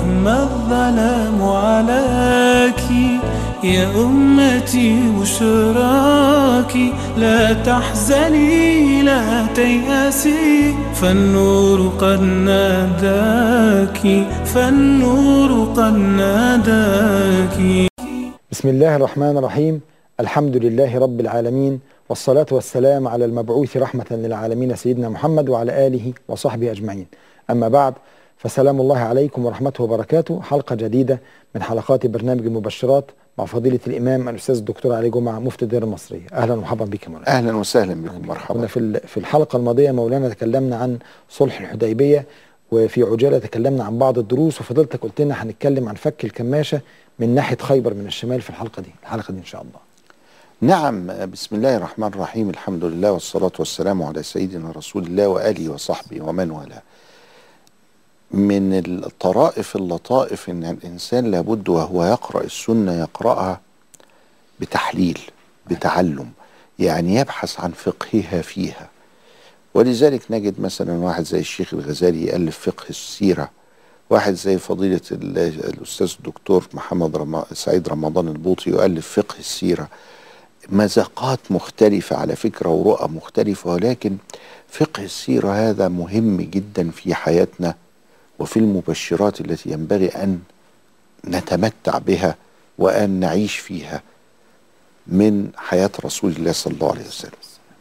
مهما الظلام علاك يا أمتي بشراك لا تحزني لا تيأسي فالنور قد ناداك فالنور قد ناداك بسم الله الرحمن الرحيم الحمد لله رب العالمين والصلاة والسلام على المبعوث رحمة للعالمين سيدنا محمد وعلى آله وصحبه أجمعين أما بعد فسلام الله عليكم ورحمته وبركاته حلقة جديدة من حلقات برنامج المبشرات مع فضيلة الإمام الأستاذ الدكتور علي جمعة مفتي الدير المصرية أهلا ومرحبا بك يا مولانا اهلا وسهلا بكم مرحبا كنا في ال- في الحلقة الماضية مولانا تكلمنا عن صلح الحديبية وفي عجالة تكلمنا عن بعض الدروس وفضلتك قلت لنا هنتكلم عن فك الكماشة من ناحية خيبر من الشمال في الحلقة دي الحلقة دي إن شاء الله نعم بسم الله الرحمن الرحيم الحمد لله والصلاة والسلام على سيدنا رسول الله وآله وصحبه ومن والاه من الطرائف اللطائف ان الانسان لابد وهو يقرأ السنة يقرأها بتحليل بتعلم يعني يبحث عن فقهها فيها ولذلك نجد مثلا واحد زي الشيخ الغزالي يألف فقه السيرة واحد زي فضيلة ال- الأستاذ الدكتور محمد رم... سعيد رمضان البوطي يؤلف فقه السيرة مذاقات مختلفة على فكرة ورؤى مختلفة ولكن فقه السيرة هذا مهم جدا في حياتنا وفي المبشرات التي ينبغي أن نتمتع بها وأن نعيش فيها من حياة رسول الله صلى الله عليه وسلم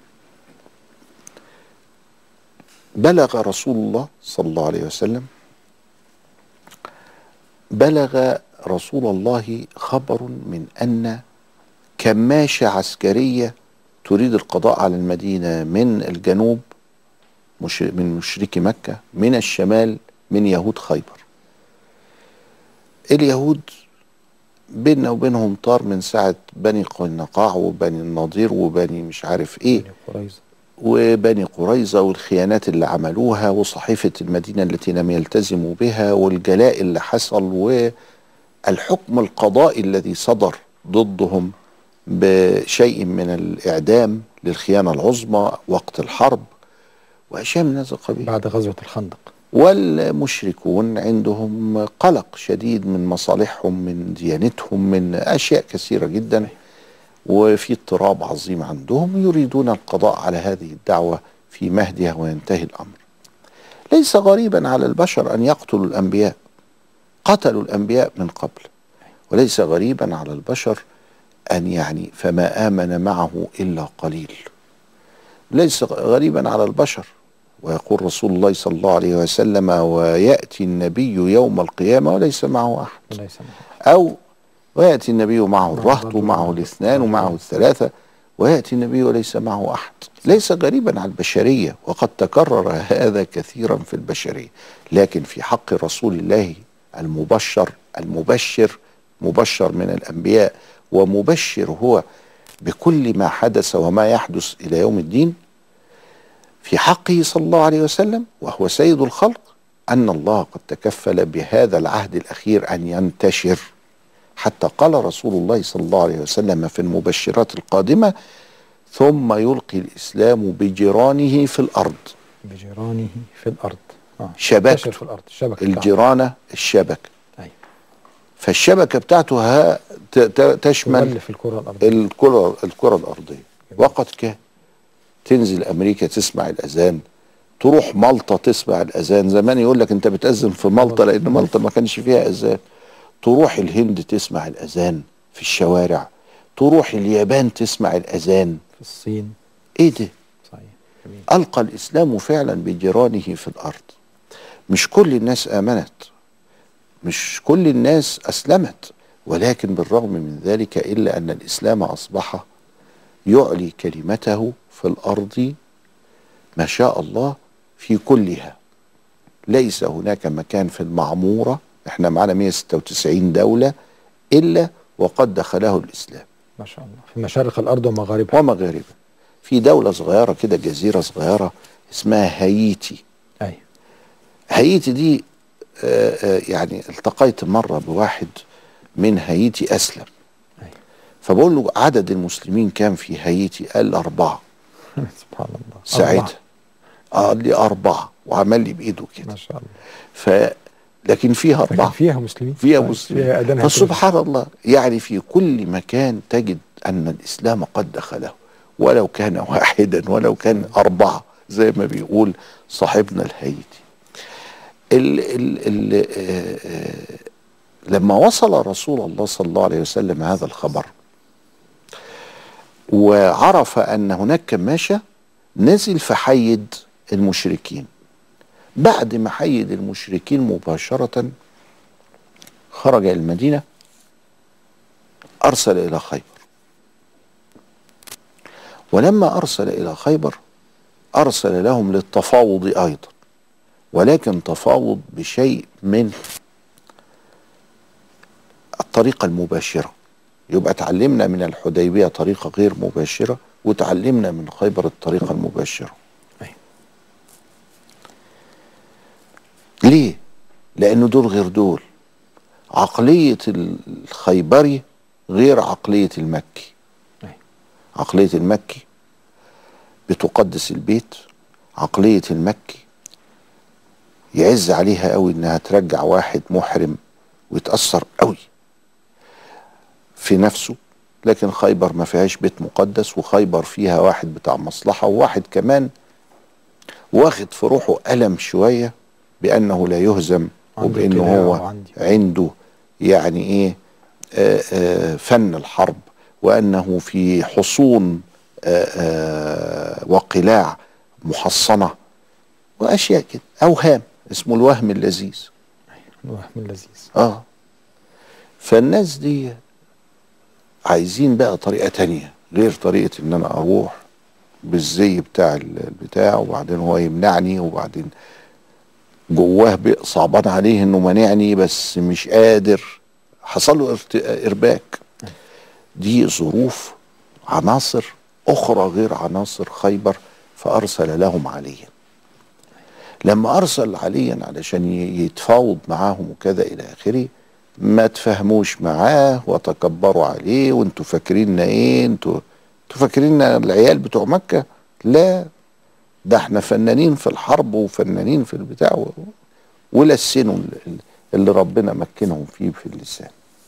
بلغ رسول الله صلى الله عليه وسلم بلغ رسول الله خبر من أن كماشة عسكرية تريد القضاء على المدينة من الجنوب مش من مشركي مكة من الشمال من يهود خيبر اليهود بيننا وبينهم طار من ساعة بني قينقاع وبني النضير وبني مش عارف ايه قريظة وبني قريظة والخيانات اللي عملوها وصحيفة المدينة التي لم يلتزموا بها والجلاء اللي حصل والحكم القضائي الذي صدر ضدهم بشيء من الإعدام للخيانة العظمى وقت الحرب وأشياء من هذا القبيل بعد غزوة الخندق والمشركون عندهم قلق شديد من مصالحهم من ديانتهم من أشياء كثيرة جدا وفي اضطراب عظيم عندهم يريدون القضاء على هذه الدعوة في مهدها وينتهي الأمر ليس غريبا على البشر أن يقتلوا الأنبياء قتلوا الأنبياء من قبل وليس غريبا على البشر أن يعني فما آمن معه إلا قليل ليس غريبا على البشر ويقول رسول الله صلى الله عليه وسلم ويأتي النبي يوم القيامة وليس معه أحد وليس معه. أو ويأتي النبي معه الرهط ومعه الاثنان ومعه الثلاثة ويأتي النبي وليس معه أحد ليس غريبا على البشرية وقد تكرر هذا كثيرا في البشرية لكن في حق رسول الله المبشر المبشر مبشر من الأنبياء ومبشر هو بكل ما حدث وما يحدث إلى يوم الدين في حقه صلى الله عليه وسلم وهو سيد الخلق أن الله قد تكفل بهذا العهد الأخير أن ينتشر حتى قال رسول الله صلى الله عليه وسلم في المبشرات القادمة ثم يلقي الإسلام بجيرانه في الأرض بجيرانه في الأرض آه. شبكته. انتشر في الأرض الشبكة بتاعته. الجيرانة الشبكة أيوة. فالشبكة بتاعته ها ت- ت- تشمل تغلف الكرة الأرضية الكرة الكرة الأرضية وقد كان تنزل أمريكا تسمع الأذان تروح مالطا تسمع الأذان زمان يقول لك أنت بتأذن في مالطا لأن مالطا ما كانش فيها أذان تروح الهند تسمع الأذان في الشوارع تروح اليابان تسمع الأذان في الصين إيه ده صحيح جميل ألقى الإسلام فعلا بجيرانه في الأرض مش كل الناس آمنت مش كل الناس أسلمت ولكن بالرغم من ذلك إلا أن الإسلام أصبح يعلي كلمته في الأرض ما شاء الله في كلها ليس هناك مكان في المعمورة احنا معنا 196 دولة إلا وقد دخله الإسلام ما شاء الله في مشارق الأرض ومغاربها ومغاربة في دولة صغيرة كده جزيرة صغيرة اسمها هايتي أيوة هايتي دي آه، آه، يعني التقيت مرة بواحد من هايتي أسلم أيوة فبقول له عدد المسلمين كام في هايتي قال أربعة سبحان الله ساعتها أربعة. قال لي أربعة وعمل لي بإيده كده ما شاء الله لكن فيها لكن أربعة فيها مسلمين فيها طيب، مسلمين فيها أذان فسبحان الله يعني في كل مكان تجد أن الإسلام قد دخله ولو كان واحدا ولو كان أربعة زي ما بيقول صاحبنا الهيتي ال ال ال آه، آه، لما وصل رسول الله صلى الله عليه وسلم هذا الخبر وعرف أن هناك كماشة نزل فحيد المشركين بعد ما حيد المشركين مباشرة خرج إلى المدينة أرسل إلى خيبر ولما أرسل إلى خيبر أرسل لهم للتفاوض أيضا ولكن تفاوض بشيء من الطريقة المباشرة يبقى تعلمنا من الحديبية طريقة غير مباشرة وتعلمنا من خيبر الطريقة المباشرة أيوة. ليه؟ لأنه دول غير دول عقلية الخيبري غير عقلية المكي أيوة. عقلية المكي بتقدس البيت عقلية المكي يعز عليها قوي انها ترجع واحد محرم ويتأثر قوي في نفسه لكن خيبر ما فيهاش بيت مقدس وخيبر فيها واحد بتاع مصلحة وواحد كمان واخد في روحه ألم شوية بأنه لا يهزم عنده وبأنه ابتلاع هو وعندي. عنده يعني إيه آه آه فن الحرب وأنه في حصون آه آه وقلاع محصنة وأشياء كده أوهام اسمه الوهم اللذيذ الوهم اللذيذ اه فالناس دي عايزين بقى طريقة تانية غير طريقة ان انا اروح بالزي بتاع ال- البتاع وبعدين هو يمنعني وبعدين جواه بقى صعبان عليه انه مانعني بس مش قادر حصل له ارت- ارباك دي ظروف عناصر اخرى غير عناصر خيبر فارسل لهم عليا لما ارسل عليا علشان ي- يتفاوض معاهم وكذا الى اخره ما تفهموش معاه وتكبروا عليه وانتوا فاكريننا ايه انتوا انتوا فاكريننا العيال بتوع مكه لا ده احنا فنانين في الحرب وفنانين في البتاع و- ولسنوا ال- اللي ربنا مكنهم فيه في اللسان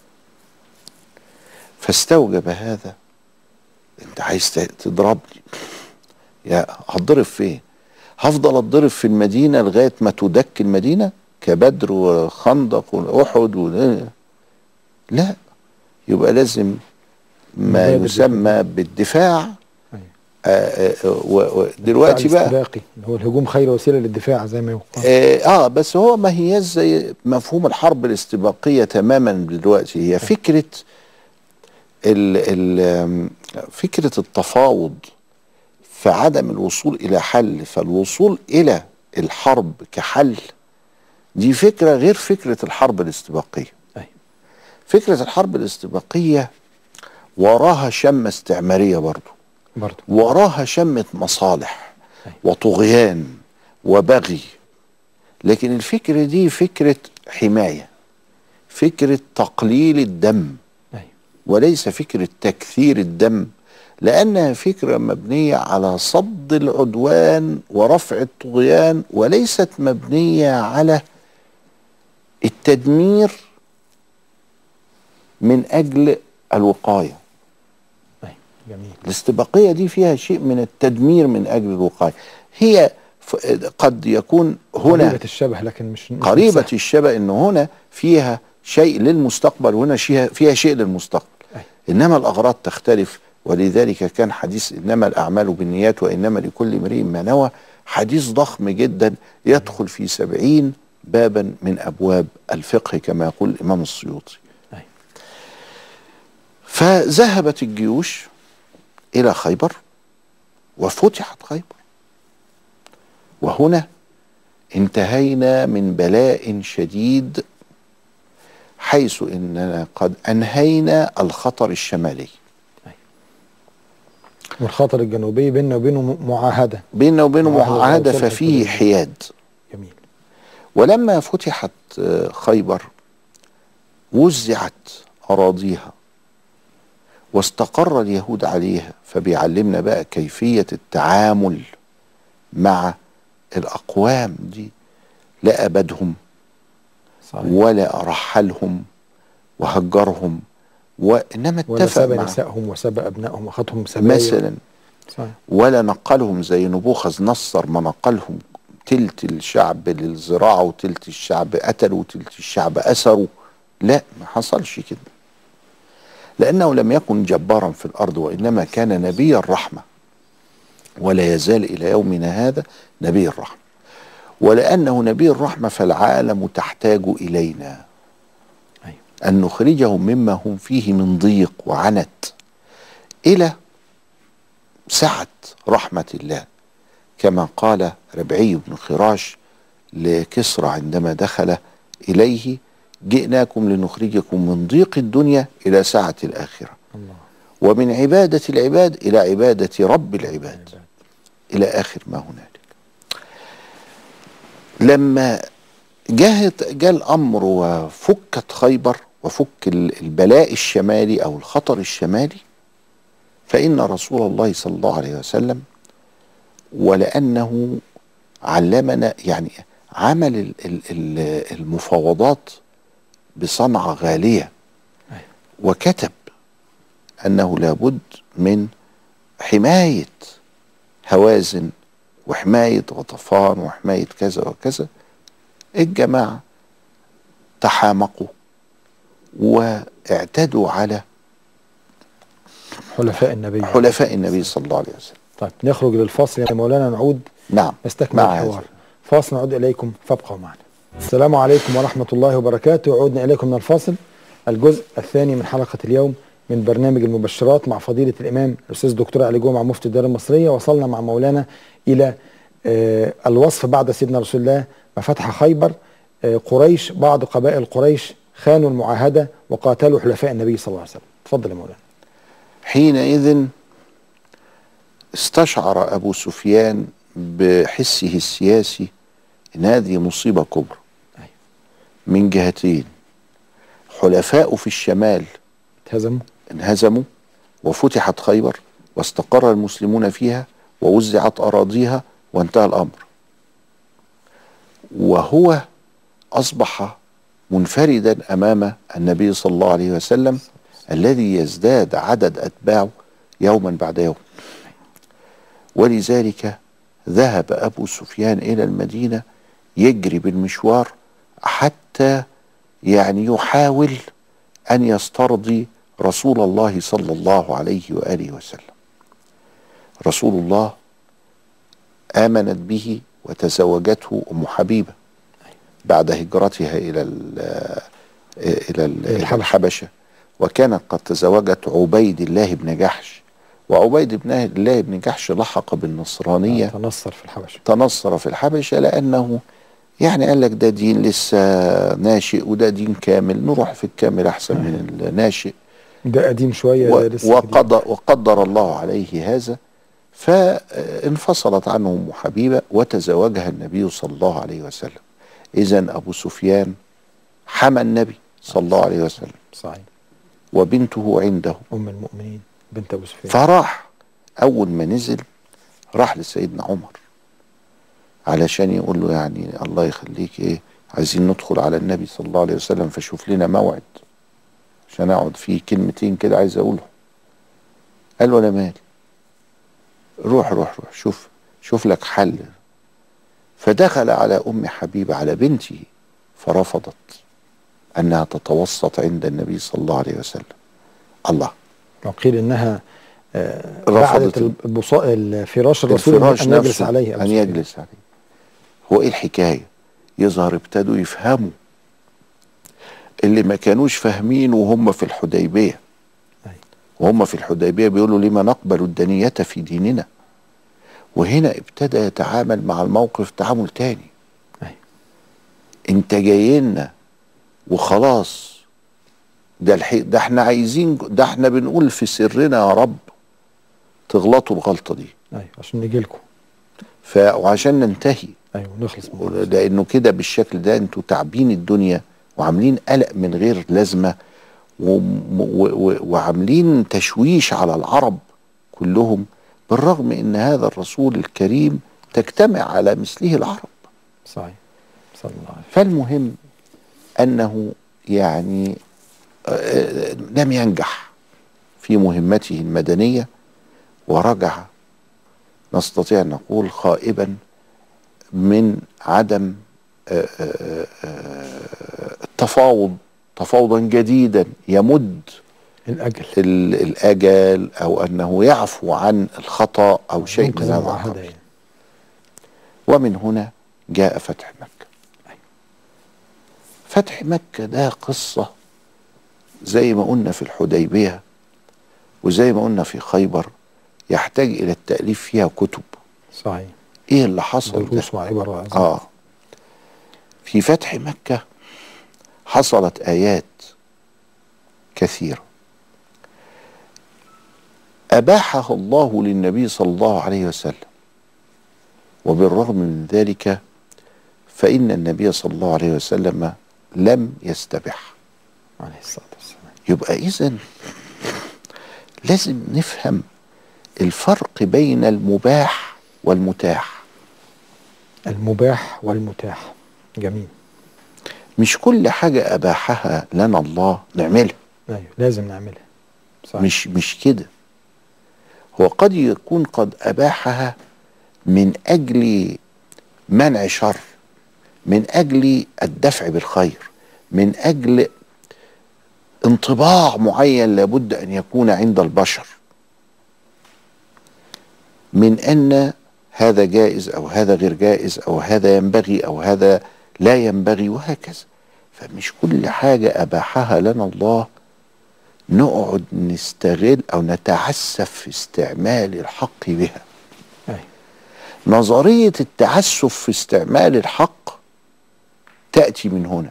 فاستوجب هذا انت عايز ت- تضربني يا هتضرب فين هفضل اتضرب في المدينه لغايه ما تدك المدينه كبدر وخندق واحد و... لا يبقى لازم ما مبادئ يسمى بالدفاع أيوة. آه آه و- و- دلوقتي بقى الاستباقي اللي هو الهجوم خير وسيله للدفاع زي ما يقال آه, اه بس هو ما هي زي مفهوم الحرب الاستباقيه تماما دلوقتي هي فكره ال ال آم، فكره التفاوض في عدم الوصول الى حل فالوصول الى الحرب كحل دي فكره غير فكره الحرب الاستباقيه أيوة. فكره الحرب الاستباقيه وراها شمه استعماريه برضو برضه وراها شمة مصالح أيوة. وطغيان وبغي لكن الفكرة دي فكرة حماية فكرة تقليل الدم أيوة. وليس فكرة تكثير الدم لأنها فكرة مبنية على صد العدوان ورفع الطغيان وليست مبنية على التدمير من أجل الوقاية أيوة. جميل الاستباقية دي فيها شيء من التدمير من أجل الوقاية هي ف- قد يكون هنا قريبة الشبه لكن مش مش قريبة نفسها. الشبه ان هنا فيها شيء للمستقبل وهنا شيء فيها شيء للمستقبل أيوة. انما الاغراض تختلف ولذلك كان حديث انما الاعمال بالنيات وانما لكل امرئ ما نوى حديث ضخم جدا يدخل في سبعين بابا من ابواب الفقه كما يقول الامام السيوطي أيوة. فذهبت الجيوش الى خيبر وفتحت خيبر وهنا انتهينا من بلاء شديد حيث اننا قد انهينا الخطر الشمالي والخطر الجنوبي بيننا وبينه م- معاهده بيننا وبينه معاهدة معاهده وصلح ففيه الحدود. حياد جميل ولما فتحت آه، خيبر وزعت اراضيها واستقر اليهود عليها فبيعلمنا بقى كيفيه التعامل مع الاقوام دي لا ابدهم صحيح ولا رحلهم وهجرهم وانما ولا اتفق سبى مع نسائهم وسبى ابنائهم واخذهم سبايا مثلا صحيح ولا نقلهم زي نبوخذ نصر ما نقلهم تلت الشعب للزراعة وتلت الشعب قتلوا وتلت الشعب أسروا لا ما حصلش كده لأنه لم يكن جبارا في الأرض وإنما كان نبي الرحمة ولا يزال إلى يومنا هذا نبي الرحمة ولأنه نبي الرحمة فالعالم تحتاج إلينا أيوة. أن نخرجهم مما هم فيه من ضيق وعنت إلى سعة رحمة الله كما قال ربعي بن خراش لكسرى عندما دخل إليه جئناكم لنخرجكم من ضيق الدنيا إلى سعة الآخرة الله ومن عبادة العباد إلى عبادة رب العباد إلى آخر ما هنالك لما جاءت جاء الأمر وفكت خيبر وفك ال- البلاء الشمالي أو الخطر الشمالي فإن رسول الله صلى الله عليه وسلم ولأنه علمنا يعني عمل ال- ال- ال- المفاوضات بصنعة غالية أيوة. وكتب أنه لابد من حماية هوازن وحماية غطفان وحماية كذا وكذا الجماعة تحامقوا واعتدوا على حلفاء النبي حلفاء النبي صلى الله عليه وسلم طيب نخرج للفاصل يا مولانا نعود نعم نستكمل مع الحوار هذا. فاصل نعود إليكم فابقوا معنا السلام عليكم ورحمة الله وبركاته عودنا إليكم من الفاصل الجزء الثاني من حلقة اليوم من برنامج المبشرات مع فضيلة الإمام الأستاذ الدكتور علي جمعة مفتي الدولة المصرية وصلنا مع مولانا إلى آه الوصف بعد سيدنا رسول الله مفتح خيبر آه قريش بعض قبائل قريش خانوا المعاهدة وقاتلوا حلفاء النبي صلى الله عليه وسلم تفضل يا مولانا حينئذ استشعر أبو سفيان بحسه السياسي إن هذه مصيبة كبرى أيوة. من جهتين حلفاء في الشمال اتهزموا انهزموا وفتحت خيبر واستقر المسلمون فيها ووزعت أراضيها وانتهى الأمر وهو أصبح منفردا أمام النبي صلى الله عليه وسلم الذي يزداد عدد أتباعه يوما بعد يوم ولذلك ذهب أبو سفيان إلى المدينة يجري بالمشوار حتى يعني يحاول أن يسترضي رسول الله صلى الله عليه وآله وسلم رسول الله آمنت به وتزوجته أم حبيبة بعد هجرتها إلى ال- إلى ال- إلى الحبشة. الحبشة وكانت قد تزوجت عبيد الله بن جحش وعبيد بن الله بن جحش لحق بالنصرانية تنصر في الحبشة تنصر في الحبشة لأنه يعني قال لك ده دين لسه ناشئ وده دين كامل نروح في الكامل أحسن من الناشئ ده قديم شوية و- ده لسه جديد. وقدر, وقدر الله عليه هذا فانفصلت عنه أم حبيبة وتزوجها النبي صلى الله عليه وسلم إذا أبو سفيان حمى النبي صلى الله عليه وسلم صحيح وبنته عنده أم المؤمنين بنت أبو سفيان فراح أول ما نزل راح لسيدنا عمر علشان يقول له يعني الله يخليك إيه عايزين ندخل على النبي صلى الله عليه وسلم فشوف لنا موعد عشان أقعد فيه كلمتين كده عايز أقولهم قال له أنا مالي روح روح روح شوف شوف لك حل فدخل على أم حبيبة على بنته فرفضت أنها تتوسط عند النبي صلى الله عليه وسلم الله وقيل انها آه، رفضت بعدت البصاء الفراش الرسول الفراش ان يجلس نفسه عليه أبو أن سفيان. يجلس عليه هو إيه الحكاية يظهر ابتدوا يفهموا اللي ما كانوش فاهمين وهم في الحديبية أيوة. وهم في الحديبية بيقولوا لما نقبل الدنية في ديننا وهنا ابتدى يتعامل مع الموقف تعامل تاني أيوة. انت جاي لنا وخلاص ده الحي... ده احنا عايزين ده احنا بنقول في سرنا يا رب تغلطوا الغلطة دي ايوه عشان نجي لكم ف... وعشان ننتهي ايوه نخلص من القصة. لانه كده بالشكل ده انتوا تعبين الدنيا وعاملين قلق من غير لازمه و... و... و... وعاملين تشويش على العرب كلهم بالرغم ان هذا الرسول الكريم تجتمع على مثله العرب صحيح صلى الله عليه فالمهم انه يعني آه، لم ينجح في مهمته المدنيه ورجع نستطيع ان نقول خائبا من عدم آه، آه، آه، التفاوض تفاوضا جديدا يمد الاجل ال- الاجل او انه يعفو عن الخطا او شيء من ينقذ هذا المعاهدة القبيل يعني. ومن هنا جاء فتح مكة فتح مكة ده قصة زي ما قلنا في الحديبية وزي ما قلنا في خيبر يحتاج إلى التأليف فيها كتب صحيح إيه اللي حصل ده دروس وعبر وعظات آه في فتح مكة حصلت آيات كثيرة أباحها الله للنبي صلى الله عليه وسلم وبالرغم من ذلك فإن النبي صلى الله عليه وسلم لم يستبح عليه الصلاه والسلام يبقى إذن لازم نفهم الفرق بين المباح والمتاح المباح والمتاح جميل مش كل حاجة أباحها لنا الله نعملها ايوه لازم نعملها صحيح مش مش كده هو قد يكون قد أباحها من أجل منع شر من أجل الدفع بالخير من أجل انطباع معين لابد أن يكون عند البشر من أن هذا جائز أو هذا غير جائز أو هذا ينبغي أو هذا لا ينبغي وهكذا فمش كل حاجة أباحها لنا الله نقعد نستغل او نتعسف في استعمال الحق بها ايوه نظريه التعسف في استعمال الحق تاتي من هنا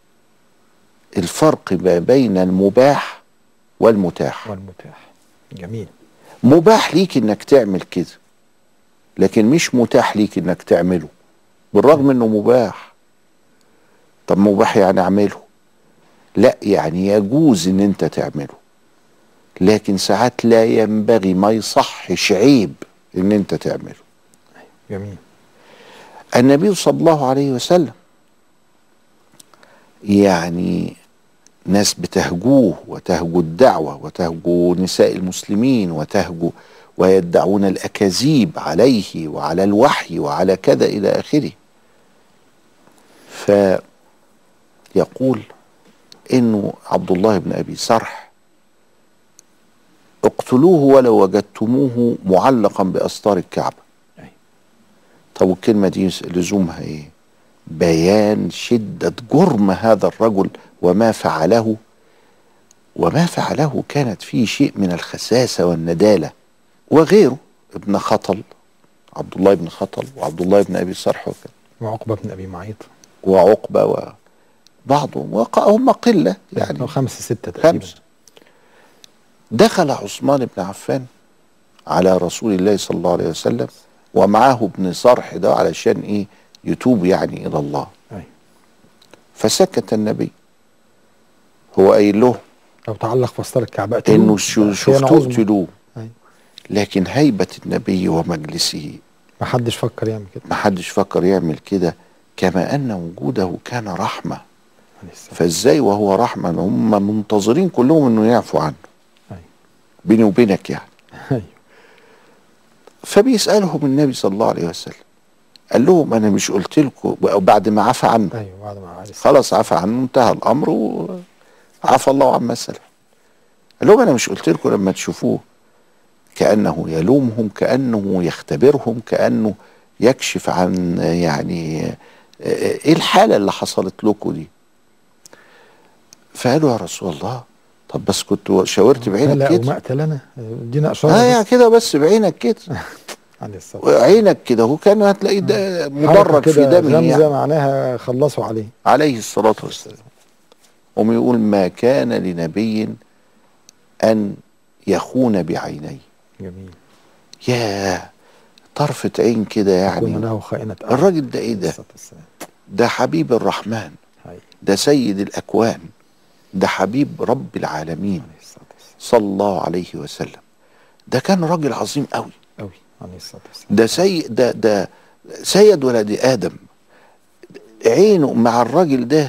الفرق ما بين المباح والمتاح والمتاح جميل مباح ليك انك تعمل كده لكن مش متاح ليك انك تعمله بالرغم انه مباح طب مباح يعني اعمله لا يعني يجوز ان انت تعمله لكن ساعات لا ينبغي ما يصحش عيب ان انت تعمله جميل النبي صلى الله عليه وسلم يعني ناس بتهجوه وتهجو الدعوة وتهجو نساء المسلمين وتهجو ويدعون الأكاذيب عليه وعلى الوحي وعلى كذا إلى آخره فيقول إنه عبد الله بن أبي سرح اقتلوه ولو وجدتموه معلقا بأستار الكعبة أيوة. طب والكلمة دي لزومها إيه بيان شدة جرم هذا الرجل وما فعله وما فعله كانت فيه شيء من الخساسة والندالة وغيره ابن خطل عبد الله بن خطل وعبد الله بن أبي صرح وكذا وعقبه بن ابي معيط وعقبة وبعضهم وق- هم قلة يعني يعني خمسه سته تقريبا خمسة دخل عثمان بن عفان على رسول الله صلى الله عليه وسلم ومعاه ابن صرح ده علشان ايه يتوب يعني الى الله أيوة. فسكت النبي هو قايل له لو تعلق في استار الكعبه اقتلوه. انه شو- خيانة شفتوه عظمى. اقتلوه أيوة. لكن هيبة النبي ومجلسه ما حدش فكر يعمل كده ما حدش فكر يعمل كده كما ان وجوده كان رحمة عليه السلام فازاي وهو رحمة هم منتظرين كلهم انه يعفو عنه أيوة. بيني وبينك يعني ايوه فبيسألهم النبي صلى الله عليه وسلم قال لهم انا مش قلت لكم بعد ما عفى عنه ايوه بعد ما عليه السلام خلاص عفى عنه انتهى الامر وعفى الله عما سلف قال لهم انا مش قلت لكم لما تشوفوه كانه يلومهم كانه يختبرهم كانه يكشف عن يعني ايه الحاله اللي حصلت لكم دي فقالوا يا رسول الله طب بس كنت شاورت بعينك لا كده ومقتلنا ادينا اشاره اه يعني بس. كده بس بعينك كده عليه السلام والسلام. عينك كده هو كان هتلاقي ده حركة مدرج في كده دمه غمزه يعني معناها خلصوا عليه عليه الصلاة والسلام وم يقول ما كان لنبي أن يخون بعينيه جميل يا طرفة عين كده يكون يعني له خائنة أعين. الراجل ده ايه عليه ده الصلاة والسلام. ده حبيب الرحمن هاي. ده سيد الأكوان ده حبيب رب العالمين عليه الصلاة والسلام صلى الله عليه وسلم ده كان راجل عظيم قوي أوي عليه الصلاة والسلام ده سيد ده ده سيد ولد آدم عينه مع الراجل ده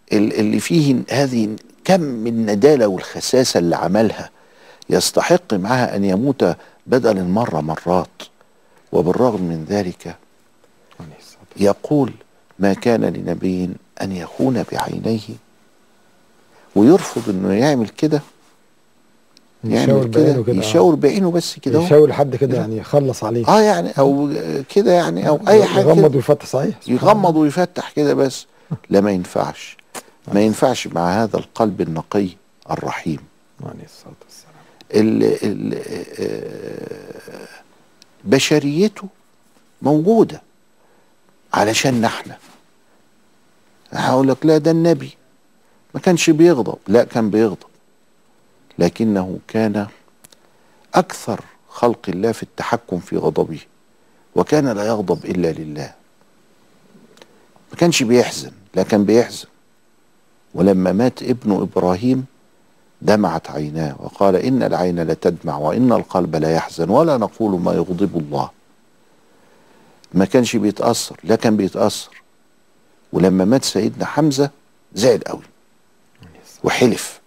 ال- اللي فيه هذه كم من الندالة والخساسة اللي عملها يستحق معها أن يموت بدل المرة مرات وبالرغم من ذلك يقول ما كان لنبي أن يخون بعينيه ويرفض أنه يعمل كده يشاور يعمل بعينه كده كده آه. يشاور بعينه بس كده أهو. يشاور لحد كده يعني يخلص عليه اه يعني او كده يعني او اي حاجه يغمض كده. ويفتح صحيح يغمض ويفتح كده بس لا ما ينفعش ما ينفعش مع هذا القلب النقي الرحيم عليه الصلاه والسلام ال ال آه، بشريته موجودة علشان احنا هقول لك لا ده النبي ما كانش بيغضب لا كان بيغضب لكنه كان أكثر خلق الله في التحكم في غضبه وكان لا يغضب إلا لله ما كانش بيحزن لا كان بيحزن ولما مات ابن إبراهيم دمعت عيناه وقال إن العين لتدمع وإن القلب لا يحزن ولا نقول ما يغضب الله ما كانش بيتأثر لا كان بيتأثر ولما مات سيدنا حمزة زعل قوي وحلف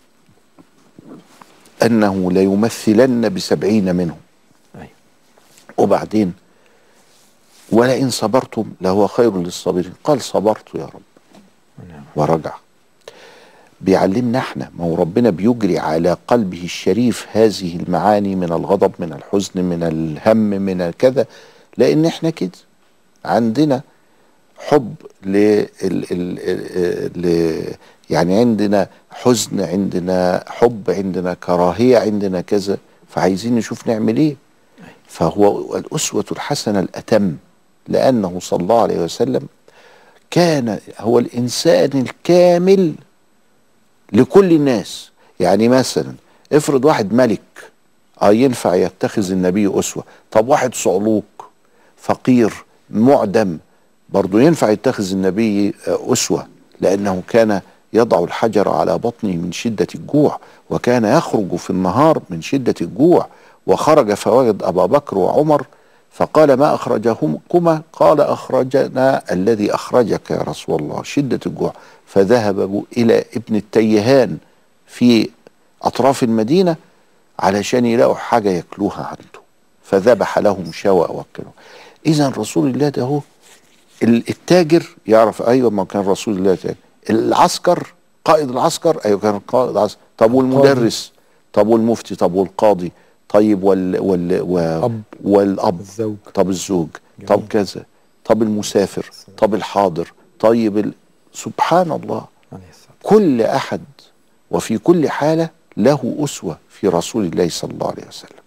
أنه ليمثلن بسبعين منهم أيوة. وبعدين ولئن صبرتم لهو خير للصابرين قال صبرت يا رب نعم. ورجع بيعلمنا احنا ما هو ربنا بيجري على قلبه الشريف هذه المعاني من الغضب من الحزن من الهم من كذا لان احنا كده عندنا حب ل, ال ال ال ل يعني عندنا حزن عندنا حب عندنا كراهيه عندنا كذا فعايزين نشوف نعمل ايه فهو الاسوه الحسنه الاتم لانه صلى الله عليه وسلم كان هو الانسان الكامل لكل الناس يعني مثلا افرض واحد ملك اه ينفع يتخذ النبي اسوه طب واحد صعلوك فقير معدم برضه ينفع يتخذ النبي آه، اسوه لانه كان يضع الحجر على بطنه من شده الجوع وكان يخرج في النهار من شده الجوع وخرج فوجد ابا بكر وعمر فقال ما اخرجهما قال اخرجنا الذي اخرجك يا رسول الله شده الجوع فذهب الى ابن التيهان في اطراف المدينه علشان يلاقوا حاجه ياكلوها عنده فذبح لهم شوى وكلوا اذا رسول الله ده هو ال- التاجر يعرف ايوه ما كان رسول الله تاجر العسكر قائد العسكر ايوه كان قائد العسكر طب والمدرس طب والمفتي طب والقاضي طيب وال وال و أب. والاب الزوج طب الزوج جميل. طب كذا طب المسافر طب الحاضر طيب ال... سبحان الله عليه الصلاه كل احد وفي كل حاله له اسوه في رسول الله صلى الله عليه وسلم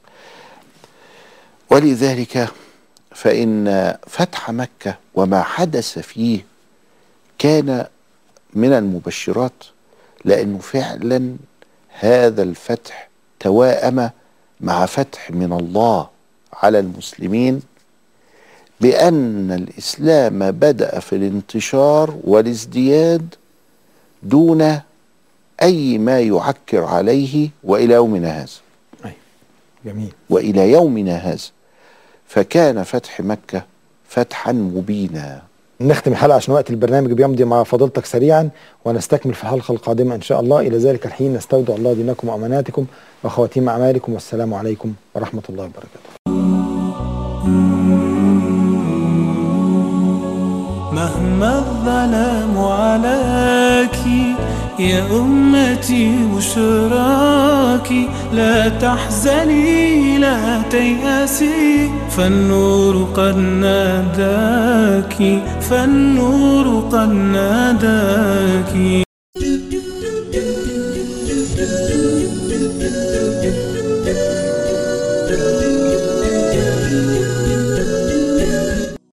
ولذلك فان فتح مكه وما حدث فيه كان من المبشرات لانه فعلا هذا الفتح توائم مع فتح من الله على المسلمين بان الاسلام بدا في الانتشار والازدياد دون اي ما يعكر عليه والى يومنا هذا ايوه جميل والى يومنا هذا فكان فتح مكه فتحا مبينا نختم الحلقه عشان وقت البرنامج بيمضي مع فضيلتك سريعا ونستكمل في الحلقه القادمه ان شاء الله الى ذلك الحين نستودع الله دينكم واماناتكم وخواتيم اعمالكم والسلام عليكم ورحمه الله وبركاته مهما الظلام عليك يا أمتي بشراك لا تحزني لا تيأسي فالنور قد ناداك فالنور قد ناداك